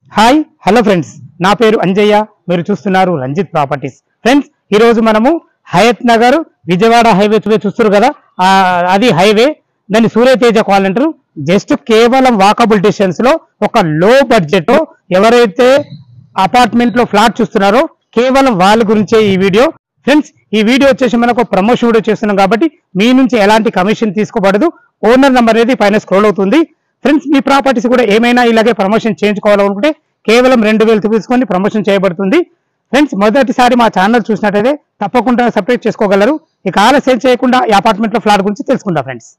hi hello friends నా పేరు అంజయ్య మీరు చూస్తున్నారు రంజిత్ ప్రాపర్టీస్ ఫ్రెండ్స్ ఈ రోజు మనము హయత్ నగర్ విజయవాడ హైవే చూ- చూస్తారు కదా ఆ, అది హైవే దాన్ని సూర్యతేజ కాల్ అంటారు జస్ట్ కేవలం వాకబుల్ డిస్టెన్స్ లో ఒక లో బడ్జెట్ లో ఎవరైతే అపార్ట్మెంట్ లో ఫ్లాట్ చూస్తున్నారో కేవలం వాళ్ళ గురించే ఈ వీడియో ఫ్రెండ్స్ ఈ వీడియో వచ్చేసి మనకు ప్రమోషన్ వీడియో చేస్తున్నాం కాబట్టి మీ నుంచి ఎలాంటి కమిషన్ తీసుకోబడదు ఓనర్ నెంబర్ అనేది పైన స్క్రోల్ అవుతుంది ఫ్రెండ్స్ మీ ప్రాపర్టీస్ కూడా ఏమైనా ఇలాగే ప్రమోషన్ చేయించుకోవాలనుకుంటే కేవలం రెండు వేలు తీసుకొని ప్రమోషన్ చేయబడుతుంది ఫ్రెండ్స్ మొదటిసారి మా ఛానల్ చూసినట్టయితే తప్పకుండా సబ్స్క్రైబ్ చేసుకోగలరు ఇక ఆలస్యం చేయకుండా ఈ అపార్ట్మెంట్ లో ఫ్లాట్ గురించి తెలుసుకుందాం ఫ్రెండ్స్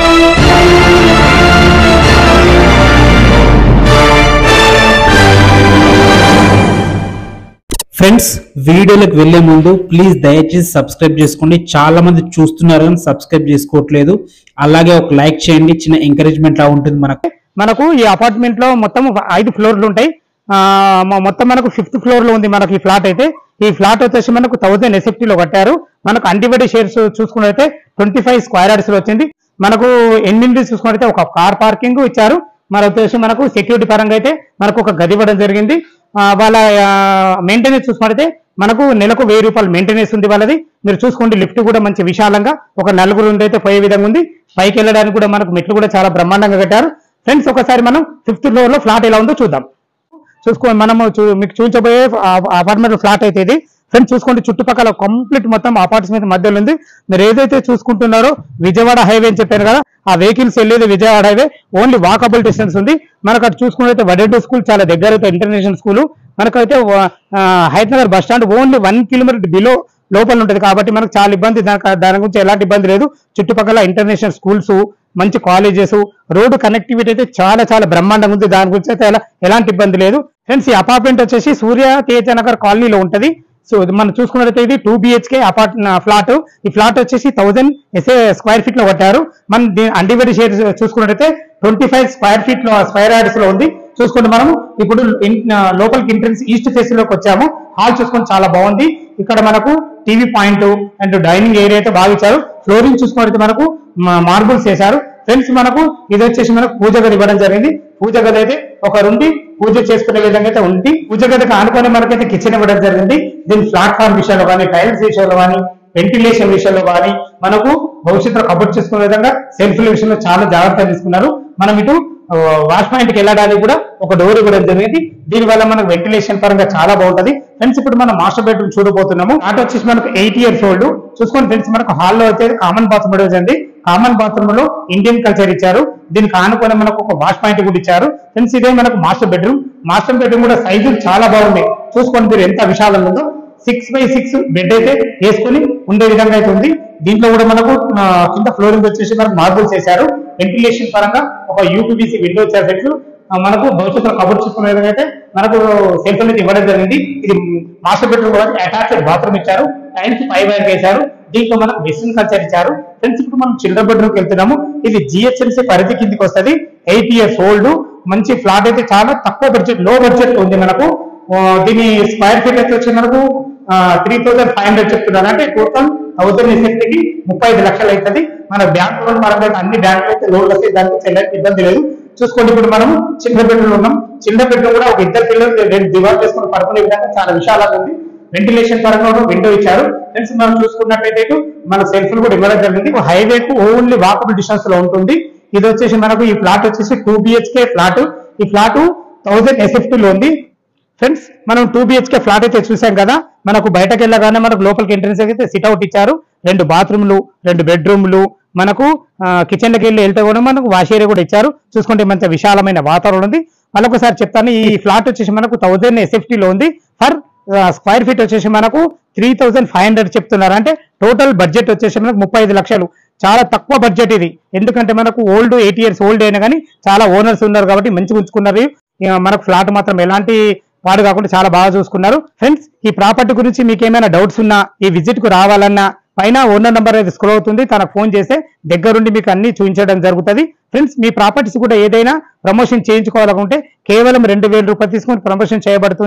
ఫ్రెండ్స్ వీడియోలకు వెళ్లే ముందు ప్లీజ్ దయచేసి సబ్స్క్రైబ్ చేసుకోండి చాలా మంది చూస్తున్నారు కానీ సబ్స్క్రైబ్ చేసుకోవట్లేదు అలాగే ఒక లైక్ చేయండి చిన్న ఎంకరేజ్మెంట్ లా ఉంటుంది మనకు మనకు ఈ అపార్ట్మెంట్ లో మొత్తం ఐదు ఫ్లోర్లు ఉంటాయి ఆ, మ- మొత్తం మనకు ఫిఫ్త్ ఫ్లోర్ లో ఉంది మనకి ఈ ఫ్లాట్ అయితే ఈ ఫ్లాట్ వచ్చేసి మనకు థౌసండ్ ఎస్ఎఫ్టీ లో కట్టారు మనకు అంటిబడి షేర్స్ చూసుకున్నైతే ట్వంటీ ఫైవ్ స్క్వేర్ యార్డ్స్ లో వచ్చింది మనకు ఎనిమిది చూసుకున్నైతే ఒక కార్ పార్కింగ్ ఇచ్చారు మరి వచ్చేసి మనకు సెక్యూరిటీ పరంగా అయితే మనకు ఒక గది ఇవ్వడం జరిగింది ఆ, వాళ్ళ మెయింటెనెన్స్ చూసుకుంటే మనకు నెలకు వెయ్యి రూపాయలు మెయింటెనెన్స్ ఉంది వాళ్ళది మీరు చూసుకోండి లిఫ్ట్ కూడా మంచి విశాలంగా ఒక నలుగురు నుండి అయితే పోయే విధంగా ఉంది పైకి వెళ్ళడానికి కూడా మనకు మెట్లు కూడా చాలా బ్రహ్మాండంగా కట్టారు ఫ్రెండ్స్ ఒకసారి మనం ఫిఫ్త్ ఫ్లోర్ లో ఫ్లాట్ ఎలా ఉందో చూద్దాం చూసుకో మనము చూ- మీకు చూపించబోయే అపార్ట్మెంట్ ఫ్లాట్ అయితే ఇది ఫ్రెండ్స్ చూసుకోండి చుట్టుపక్కల కంప్లీట్ మొత్తం అపార్ట్మెంట్ మధ్యలో ఉంది మీరు ఏదైతే చూసుకుంటున్నారో విజయవాడ హైవే అని చెప్పాను కదా ఆ వెహికల్స్ వెళ్ళేది Vijayawada highway only walkable distance ఉంది మనకు అటు చూసుకున్నైతే వడెడ్డు స్కూల్ చాలా దగ్గర అయితే ఇంటర్నేషనల్ స్కూల్ మనకైతే Hyderabad bus stand only one kilometre below లోపల ఉంటుంది కాబట్టి మనకు చాలా ఇబ్బంది దాని దాని గురించి ఎలాంటి ఇబ్బంది లేదు చుట్టుపక్కల ఇంటర్నేషనల్ స్కూల్స్ మంచి కాలేజెస్ రోడ్డు కనెక్టివిటీ అయితే చాలా చాలా బ్రహ్మాండంగా ఉంది దాని గురించి అయితే ఎలా- ఎలాంటి ఇబ్బంది లేదు ఫ్రెండ్స్ ఈ అపార్ట్మెంట్ వచ్చేసి సూర్య తేజ నగర్ కాలనీలో ఉంటది సో ఇది మనం చూసుకున్నట్లయితే ఇది టూ బిహెచ్కే అపార్ట్ ఫ్లాట్ ఈ ఫ్లాట్ వచ్చేసి థౌసండ్ ఎస్ఏ స్క్వేర్ ఫీట్ లో కట్టారు మనం దీని అన్డివైడ్ షేర్ చూసుకున్నట్లయితే ట్వంటీ ఫైవ్ స్క్వేర్ ఫీట్ లో స్క్వేర్ యార్డ్స్ లో ఉంది చూసుకుంటే మనం ఇప్పుడు ఇన్- ఆ, లోపలికి ఎంట్రన్స్ ఈస్ట్ ఫేస్ లోకి వచ్చాము హాల్ చూసుకొని చాలా బాగుంది ఇక్కడ మనకు TV point and dining area అయితే బాగా ఇచ్చారు ఫ్లోరింగ్ చూసుకున్నట్లయితే మనకు మార్బుల్స్ వేశారు ఫ్రెండ్స్ మనకు ఇది వచ్చేసి మనకు పూజ గది ఇవ్వడం జరిగింది పూజ గది అయితే ఒక నుండి పూజ చేసుకునే విధంగా అయితే ఉంది పూజ గదికి ఆనుకొని మనకైతే కిచెన్ ఇవ్వడం జరిగింది దీని ప్లాట్ఫామ్ విషయంలో కానీ టైల్స్ విషయంలో కానీ వెంటిలేషన్ విషయంలో కానీ మనకు భవిష్యత్తులో కబుర్ చేసుకునే విధంగా సెల్ఫ్ల విషయంలో చాలా జాగ్రత్తలు తీసుకున్నారు మనం ఇటు వాష్ పాయింట్ కి వెళ్ళడానికి కూడా ఒక డోర్ ఇవ్వడం జరిగింది దీని వల్ల మనకు వెంటిలేషన్ పరంగా చాలా బాగుంటది ఫ్రెండ్స్ ఇప్పుడు మనం మాస్టర్ బెడ్రూమ్ చూడబోతున్నాము ఆట వచ్చేసి మనకు ఎయిట్ ఇయర్స్ ఓల్డ్ చూసుకోండి ఫ్రెండ్స్ మనకు హాల్లో వచ్చేది కామన్ బాత్రూమ్ ఉంది కామన్ బాత్రూమ్ లో ఇండియన్ కల్చర్ ఇచ్చారు దీనికి ఆనుకొని మనకు ఒక వాష్ పాయింట్ కూడా ఇచ్చారు ఫ్రెండ్స్ ఇదే మనకు మాస్టర్ బెడ్రూమ్ మాస్టర్ బెడ్రూమ్ కూడా సైజు చాలా బాగుంది చూసుకోండి మీరు ఎంత విశాలంగా ఉందో సిక్స్ బై సిక్స్ బెడ్ అయితే వేసుకొని ఉండే విధంగా అయితే ఉంది దీంట్లో కూడా మనకు ఆ, కింద ఫ్లోరింగ్ వచ్చేసి మనకు మార్బుల్స్ వేశారు వెంటిలేషన్ పరంగా ఒక యూపీబీసీ విండో వచ్చారు ఫ్రెండ్స్ ఆ, మనకు భవిష్యత్తులో కబుర్ చూసుకునే విధంగా అయితే మనకు సెల్ఫ్ అనేది ఇవ్వడం జరిగింది ఇది మాస్టర్ బెడ్రూమ్ కూడా అటాచ్డ్ బాత్రూమ్ ఇచ్చారు టైల్స్ పై వైపు వేశారు దీంట్లో మనకు వెస్టర్న్ కల్చర్ ఇచ్చారు ఫ్రెండ్స్ ఇప్పుడు మనం చిల్డ్రన్ బెడ్రూమ్ కి వెళ్తున్నాము ఇది జిహెచ్ఎంసీ పరిధి కిందకి వస్తుంది ఎయిట్ ఇయర్స్ ఓల్డ్ మంచి ఫ్లాట్ అయితే చాలా తక్కువ బడ్జెట్ లో బడ్జెట్ లో ఉంది మనకు ఆ, దీని స్క్వేర్ ఫీట్ అయితే వచ్చి మనకు త్రీ థౌసండ్ ఫైవ్ హండ్రెడ్ చెప్తున్నారు అంటే టోటల్ థౌసండ్ ఎస్ఎఫ్టీకి ముప్పై ఐదు లక్షలు అవుతుంది మన బ్యాంక్ లోన్ పరంగా అయితే అన్ని బ్యాంకులు అయితే లోన్లు వస్తాయి దానికి గురించి ఎలాంటి ఇబ్బంది లేదు చూసుకోండి ఇప్పుడు మనం చిన్న బెడ్రూమ్ ఉన్నాం చిన్న బెడ్రూమ్ కూడా ఒక ఇద్దరు పిల్లలు రెండు దివార్ చేసుకుని పడుకునే విధంగా చాలా విశాలంగా ఉంది వెంటిలేషన్ పరంగా కూడా విండో ఇచ్చారు ఫ్రెండ్స్ మనం చూసుకున్నట్టయితే ఇటు మన సెల్ఫ్లు కూడా ఇవ్వడం జరిగింది హైవే కు ఓన్లీ వాకబుల్ డిస్టెన్స్ లో ఉంటుంది ఇది వచ్చేసి మనకు ఈ ఫ్లాట్ వచ్చేసి టూ బిహెచ్కే ఫ్లాట్ ఈ ఫ్లాట్ థౌసండ్ ఎస్ఎఫ్టీ లో ఉంది ఫ్రెండ్స్ మనం టూ బిహెచ్కే ఫ్లాట్ అయితే చూసాం కదా మనకు బయటకు వెళ్ళగానే మనకు లోపలికి ఎంట్రన్స్ అయితే సిట్ అవుట్ ఇచ్చారు రెండు బాత్రూమ్లు రెండు బెడ్రూమ్లు మనకు కిచెన్ లోకి వెళ్ళి వెళ్తే కూడా మనకు వాష్ ఏరియా కూడా ఇచ్చారు చూసుకుంటే మంచి విశాలమైన వాతావరణం ఉంది మరొకసారి చెప్తాను ఈ ఫ్లాట్ వచ్చేసి మనకు థౌసండ్ ఎస్ఎఫ్టీ లో ఉంది ఫర్ స్క్వేర్ ఫీట్ వచ్చేసి మనకు త్రీ థౌసండ్ ఫైవ్ హండ్రెడ్ చెప్తున్నారు అంటే టోటల్ బడ్జెట్ వచ్చేసి మనకు ముప్పై ఐదు లక్షలు చాలా తక్కువ బడ్జెట్ ఇది ఎందుకంటే మనకు ఓల్డ్ ఎయిట్ ఇయర్స్ ఓల్డ్ అయినా కానీ చాలా ఓనర్స్ ఉన్నారు కాబట్టి మంచిగా ఉంచుకున్నారు ఇక మనకు ఫ్లాట్ మాత్రం ఎలాంటి పాడు కాకుండా చాలా బాగా చూసుకున్నారు ఫ్రెండ్స్ ఈ ప్రాపర్టీ గురించి మీకు ఏమైనా డౌట్స్ ఉన్నా ఈ విజిట్ కు రావాలన్నా పైన ఓనర్ నంబర్ అయితే స్క్రోల్ అవుతుంది తనకు ఫోన్ చేస్తే దగ్గరుండి మీకు అన్ని చూపించడం జరుగుతుంది ఫ్రెండ్స్ మీ ప్రాపర్టీస్ కూడా ఏదైనా ప్రమోషన్ చేయించుకోవాలనుకుంటే కేవలం రెండు వేల రూపాయలు తీసుకొని ప్రమోషన్ చేయబడుతుంది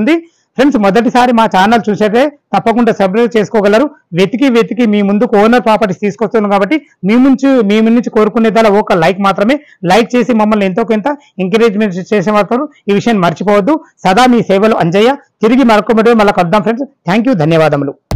ఫ్రెండ్స్ మొదటిసారి మా ఛానల్ చూసేటే తప్పకుండా సబ్స్క్రైబ్ చేసుకోగలరు వెతికి వెతికి మీ ముందుకు ఓనర్ ప్రాపర్టీస్ తీసుకొస్తున్నాం కాబట్టి మీ నుంచి మీ నుంచి కోరుకునే ధర ఒక లైక్ మాత్రమే లైక్ చేసి మమ్మల్ని ఎంతో కొంత ఎంకరేజ్మెంట్ చేసే మాత్రం ఈ విషయాన్ని మర్చిపోవద్దు సదా మీ సేవలు అంజయ్య తిరిగి మరొక వీడియో మళ్ళీ కలుద్దాం ఫ్రెండ్స్ థ్యాంక్ యూ ధన్యవాదములు